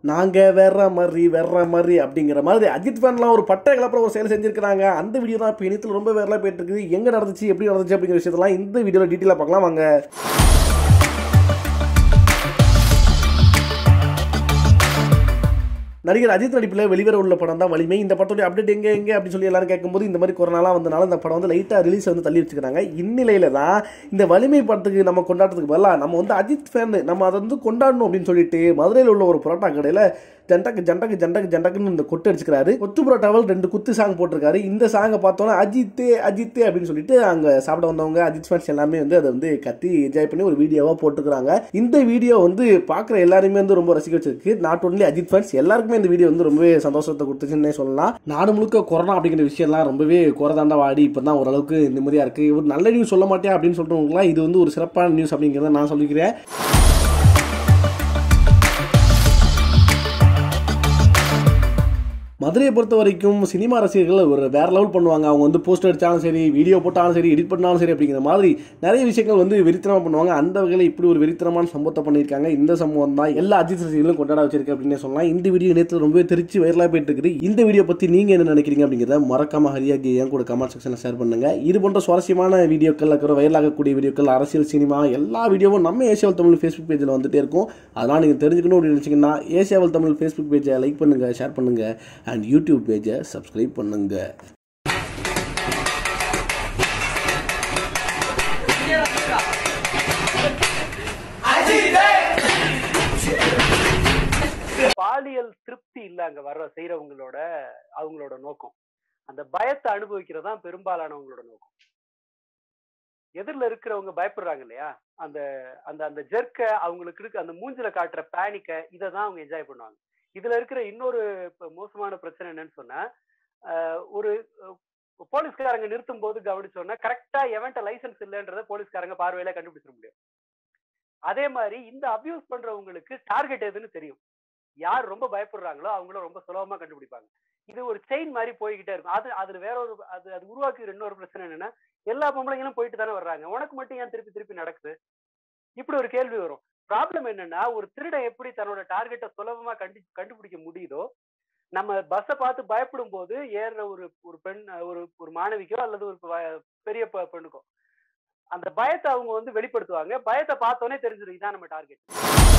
நாங்க வேற மாதிரி வேற மாதிரி அப்படிங்கிற மாதிரி அஜித் ஃபேன்லாம் ஒரு பட்டை கலப்புற ஒரு செயல் செஞ்சிருக்காங்க அந்த வீடியோ தான் இப்போ இணையத்தில் ரொம்ப வேறலாம் போயிட்டு இருக்குது எங்க நடந்துச்சு எப்படி நடந்துச்சு அப்படிங்கிற விஷயத்தெல்லாம் இந்த வீடியோவில் டீட்டெயிலாக பார்க்கலாம் வாங்க நடிகர் அஜித் நடிப்பில் வெளிவர உள்ள படம் தான் வலிமை இந்த படத்தோட அப்டேட் எங்கே எங்கே அப்படின்னு சொல்லி எல்லாரும் கேட்கும்போது இந்த மாதிரி கொரோனாலாம் வந்தனால இந்த படம் வந்து லைட்டாக ரிலீஸ் வந்து தள்ளி வச்சுக்கிறாங்க இந்நிலையில தான் இந்த வலிமை படத்துக்கு நம்ம கொண்டாடுறதுக்கு பதிலாக நம்ம வந்து அஜித் ஃபேன் நம்ம அதை வந்து கொண்டாடணும் அப்படின்னு சொல்லிட்டு மதுரையில் உள்ள ஒரு புரோட்டா கடையில் ஜண்டக்கு ஜண்டக்கு ஜண்டக்கு ஜண்டக்குன்னு இந்த கொட்டு அடிச்சுக்கிறாரு கொத்து புரோட்டாவில் ரெண்டு குத்து சாங் போட்டிருக்காரு இந்த சாங்கை பார்த்தோன்னா அஜித்தே அஜித்தே அப்படின்னு சொல்லிட்டு அங்கே சாப்பிட வந்தவங்க அஜித் ஃபேன்ஸ் எல்லாமே வந்து அதை வந்து கத்தி என்ஜாய் பண்ணி ஒரு வீடியோவாக போட்டுக்கிறாங்க இந்த வீடியோ வந்து பார்க்குற எல்லாருமே வந்து ரொம்ப ரசிக்க வச்சிருக்கு நாட் ஒன்லி அஜித் ஃபேன்ஸ் எல்லாருக்குமே இந்த வீடியோ வந்து ரொம்பவே சந்தோஷத்தை கொடுத்துச்சுன்னே சொல்லலாம் நாடு முழுக்க கொரோனா அப்படிங்கிற விஷயம்லாம் ரொம்பவே குறதாண்டா வாடி இப்போ தான் ஓரளவுக்கு நிம்மதியாக இருக்குது ஒரு நல்ல நியூஸ் சொல்ல மாட்டேன் அப்படின்னு சொல்கிறவங்களாம் இது வந்து ஒரு சிறப்பான நியூஸ் அப்படிங்கிறத நான் சொல்லிக்கிறேன் மதுரையை பொறுத்த வரைக்கும் சினிமா ரசிகர்கள் ஒரு வேற லெவல் பண்ணுவாங்க அவங்க வந்து போஸ்டர் அடித்தாலும் சரி வீடியோ போட்டாலும் சரி எடிட் பண்ணாலும் சரி அப்படிங்கிற மாதிரி நிறைய விஷயங்கள் வந்து வெறித்தனமாக பண்ணுவாங்க அந்த வகையில் இப்படி ஒரு வெறித்தனமான சம்பவத்தை பண்ணியிருக்காங்க இந்த சம்பவம் தான் எல்லா அஜித் ரசிகர்களும் கொண்டாட வச்சிருக்கு அப்படின்னு சொல்லலாம் இந்த வீடியோ நேற்று ரொம்பவே தெரிச்சு வைரலாக போயிட்டு இருக்குது இந்த வீடியோ பற்றி நீங்கள் என்ன நினைக்கிறீங்க அப்படிங்கிறத மறக்காம ஹரியாகி என் கூட கமெண்ட் செக்ஷனில் ஷேர் பண்ணுங்க இது போன்ற சுவாரஸ்யமான வீடியோக்கள் இருக்கிற வைரலாகக்கூடிய வீடியோக்கள் அரசியல் சினிமா எல்லா வீடியோவும் நம்ம ஏசியாவல் தமிழ் ஃபேஸ்புக் பேஜில் வந்துட்டே இருக்கும் அதெல்லாம் நீங்கள் தெரிஞ்சுக்கணும் அப்படின்னு நினச்சிங்கன்னா ஏசியாவல் தமிழ் ஃபேஸ்புக் பேஜை லைக் பண்ணுங்கள் ஷேர் பண்ணுங்கள் அண்ட் யூடியூப் பேஜை சப்ஸ்கிரைப் பண்ணுங்க பாலியல் திருப்தி இல்ல அங்க வர்ற செய்யறவங்களோட அவங்களோட நோக்கம் அந்த பயத்தை அனுபவிக்கிறது தான் பெரும்பாலானவங்களோட நோக்கம் எதிரில் இருக்கிறவங்க பயப்படுறாங்க இல்லையா அந்த அந்த அந்த ஜெர்க்க அவங்களுக்கு இருக்க அந்த மூஞ்சில காட்டுற பேனிக்க இதை தான் அவங்க என்ஜாய் பண்ணுவாங்க இதுல இருக்கிற இன்னொரு இப்ப மோசமான பிரச்சனை என்னன்னு சொன்னா ஆஹ் ஒரு அஹ், போலீஸ்காரங்க நிறுத்தும் போது கவனிச்சோன்னா கரெக்டா எவன்ட்ட லைசன்ஸ் இல்லைன்றத போலீஸ்காரங்க பார்வையில கண்டுபிடிச்சிட முடியும் அதே மாதிரி இந்த அபியூஸ் பண்றவங்களுக்கு டார்கெட் எதுன்னு தெரியும் யார் ரொம்ப பயப்படுறாங்களோ அவங்களும் ரொம்ப சுலபமா கண்டுபிடிப்பாங்க இது ஒரு செயின் மாதிரி போய்கிட்டே இருக்கும் அது அதுல வேற ஒரு அது அது உருவாக்குற இன்னொரு பிரச்சனை என்னன்னா எல்லா பொம்பளைங்களும் போயிட்டு தானே வர்றாங்க உனக்கு மட்டும் ஏன் திருப்பி திருப்பி நடக்குது இப்படி ஒரு கேள்வி வரும் ப்ராப்ளம் என்னன்னா ஒரு திருடன் எப்படி தன்னோட டார்கெட்டை சுலபமா கண்டி கண்டுபிடிக்க முடியுதோ நம்ம பஸ்ஸை பார்த்து பயப்படும் போது ஏறுற ஒரு ஒரு பெண் ஒரு ஒரு மாணவிக்கோ அல்லது ஒரு ப- பெரிய பெ- பெண்ணுக்கோ அந்த பயத்தை அவங்க வந்து வெளிப்படுத்துவாங்க பயத்தை பார்த்தோன்னே தெரிஞ்சிடும் இதான் நம்ம டார்கெட்